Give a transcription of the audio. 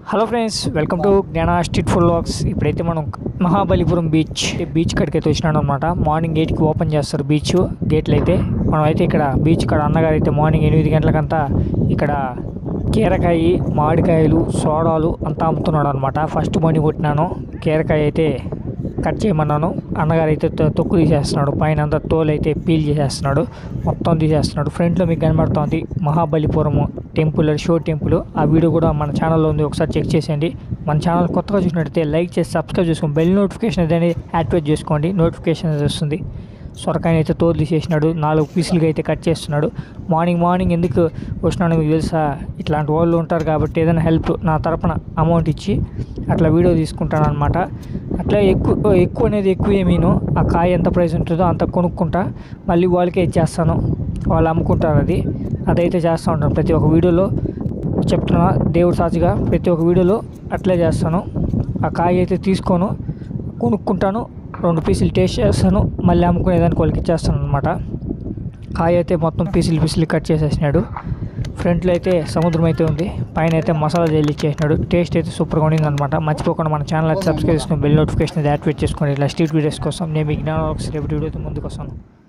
hello friends welcome to Gnana street food లాక్స్ ఇప్పుడైతే మనం మహాబలిపురం బీచ్ బీచ్ కాడికి అయితే వచ్చినాడు అనమాట మార్నింగ్ ఎయిట్కి ఓపెన్ చేస్తారు బీచ్ గేట్లు అయితే మనం అయితే ఇక్కడ బీచ్ కాడ అన్నగారు అయితే మార్నింగ్ ఎనిమిది గంటలకంతా ఇక్కడ కీరకాయ మామిడికాయలు సోడాలు అంతా అమ్ముతున్నాడు అనమాట ఫస్ట్ మనీ కొట్టినాను కీరకాయ అయితే కట్ చేయమన్నాను అన్నగారు అయితే తొ- తొక్కు తీసేస్తున్నాడు పైన అంతా తోలు అయితే పీల్ చేసేస్తున్నాడు మొత్తం తీసేస్తున్నాడు ఫ్రంట్లో మీకు కనబడుతోంది మహాబలిపురం టెంపుల్ షో టెంపుల్ ఆ వీడియో కూడా మన ఛానల్లో ఉంది ఒకసారి చెక్ చేసేయండి మన ఛానల్ కొత్తగా చూసినట్టయితే లైక్ చేసి సబ్స్క్రైబ్ చేసుకోండి బెల్ నోటిఫికేషన్ అనేది యాక్టివేట్ చేసుకోండి నోటిఫికేషన్ అనేది వస్తుంది సొరకాయని అయితే తోలు తీసేసినాడు నాలుగు పీసులుగా అయితే కట్ చేస్తున్నాడు మార్నింగ్ మార్నింగ్ ఎందుకు వచ్చినాడో మీకు తెలుసా ఇట్లాంటి వాళ్ళు ఉంటారు కాబట్టి ఏదైనా హెల్ప్ నా తరపున అమౌంట్ ఇచ్చి అట్లా వీడియో తీసుకుంటాను అనమాట అట్లా ఎక్కువ ఎక్కువ అనేది ఎక్కువ ఏమీను ఆ కాయ ఎంత ప్రైస్ ఉంటుందో అంత కొనుక్కుంటా మళ్ళీ వాళ్ళకే ఇచ్చేస్తాను వాళ్ళు అమ్ముకుంటారు అది అదైతే చేస్తూ ఉంటాను ప్రతి ఒక్క వీడియోలో చెప్తున్నా దేవుడు సాక్షిగా ప్రతి ఒక్క వీడియోలో అట్లే చేస్తాను ఆ కాయ అయితే తీసుకోను కొనుక్కుంటాను రెండు పీసులు టేస్ట్ చేస్తాను మళ్ళీ అమ్ముకునేదానికి వాళ్ళకి ఇచ్చేస్తాను అనమాట కాయ అయితే మొత్తం పీసులు పీసులు కట్ చేసేసినాడు ఫ్రంట్లో అయితే సముద్రం అయితే ఉంది పైన అయితే మసాలా జల్లి ఇచ్చేసినాడు టేస్ట్ అయితే సూపర్గా ఉండింది అనమాట మర్చిపోకుండా మన ఛానల్ అయితే సబ్స్క్రైబ్ చేసుకుని బెల్ నోటిఫికేషన్ అయితే యాక్టివేట్ చేసుకోండి ఇలా స్ట్రీట్ వీడియోస్ కోసం నేను మీ జ్ఞానం రేపు వీడియోతో ముందుకు వస్తాను